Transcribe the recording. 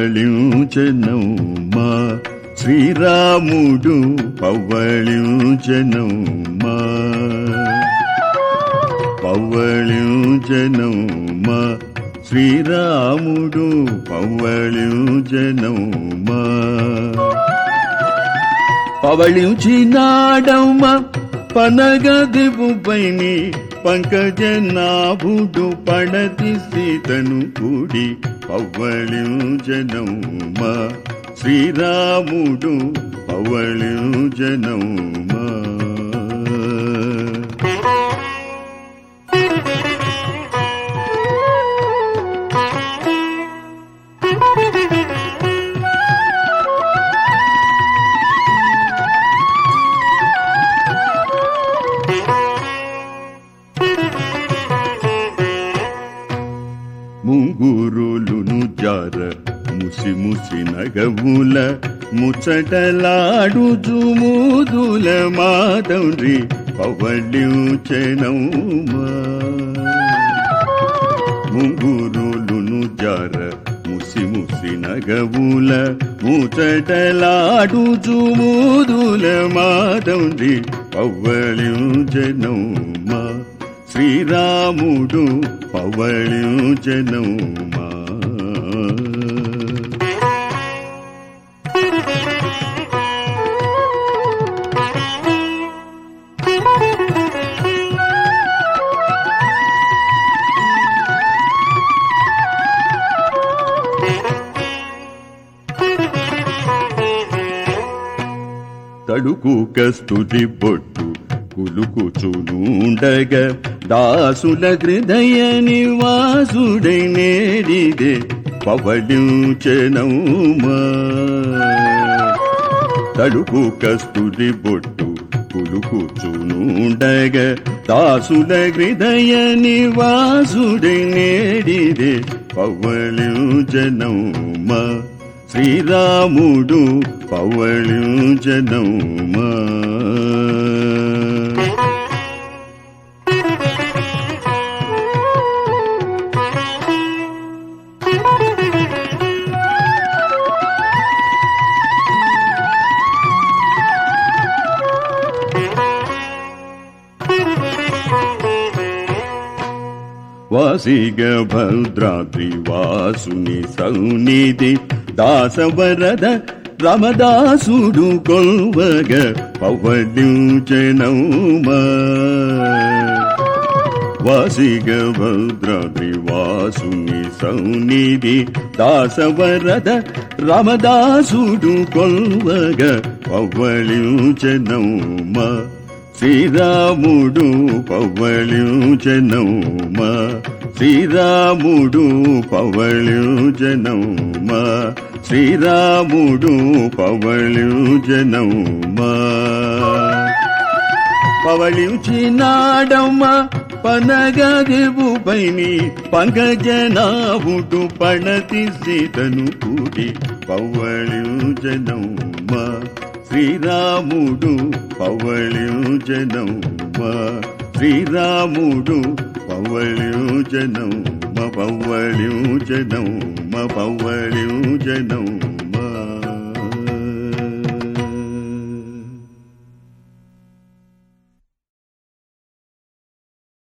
పవ్వళించనమ్మా శ్రీరాముడు పవ్వళించనమ్మా పవ్వళించనమ్మా శ్రీరాముడు పవ్వళించనమ్మా పవళించినాడమ్మ పనగదివుపైని పంకజనాభుడు పడతి సీతను కూడి పవ్వళించనమ్మ శ్రీరాముడు పవ్వళించనమ్మా ముంగురులును జార ముసి ముసి నగవుల ముచ్చటలాడుచు మూదుల మాధవ్రి పవళ్యుచనౌమా ముంగురులును జార ముసి ముసి నగవుల ముచ్చటలాడుచు మూదుల మాధవ్రి పవ్వళ్యుచనౌమా శ్రీరాముడు పవళించనమ్మా తడుకు కస్తుతి బొట్టు కులుకుచునుండగ దాసుల హృదయ నివాసుడై నేడిదే పవళించనౌమా తడుకు కస్తుతి బొట్టు కులుకుచునుండగ దాసుల హృదయ నివాసుడై నేడిదే పవళించనౌమా శ్రీరాముడు పవళించనౌమా వాసిగ భద్రాద్రి వాసుని సౌనిధి దాసవరద రమదాసుడు కొల్వగ పవళించనౌమా వాసిగ భద్రాద్రి వాసుని సౌనిధి దాసవరద రమదాసుడు కొల్వగ పవ్వళించనౌమా శ్రీరాముడు పవ్వళించనౌమా శ్రీరాముడు పవ్వళించనౌమా శ్రీరాముడు పవ్వళించనౌమా పవళించినాడమ్మ పనగదివు పైని పంకజనాభుడు పణతి సీతను కూడి పవ్వళించనమ్మ శ్రీరాముడు పవ్వళించనమ్మ శ్రీరాముడు పవ్వళించనమ్మ పవ్వళించనమ్మ పవ్వళించనమ్మ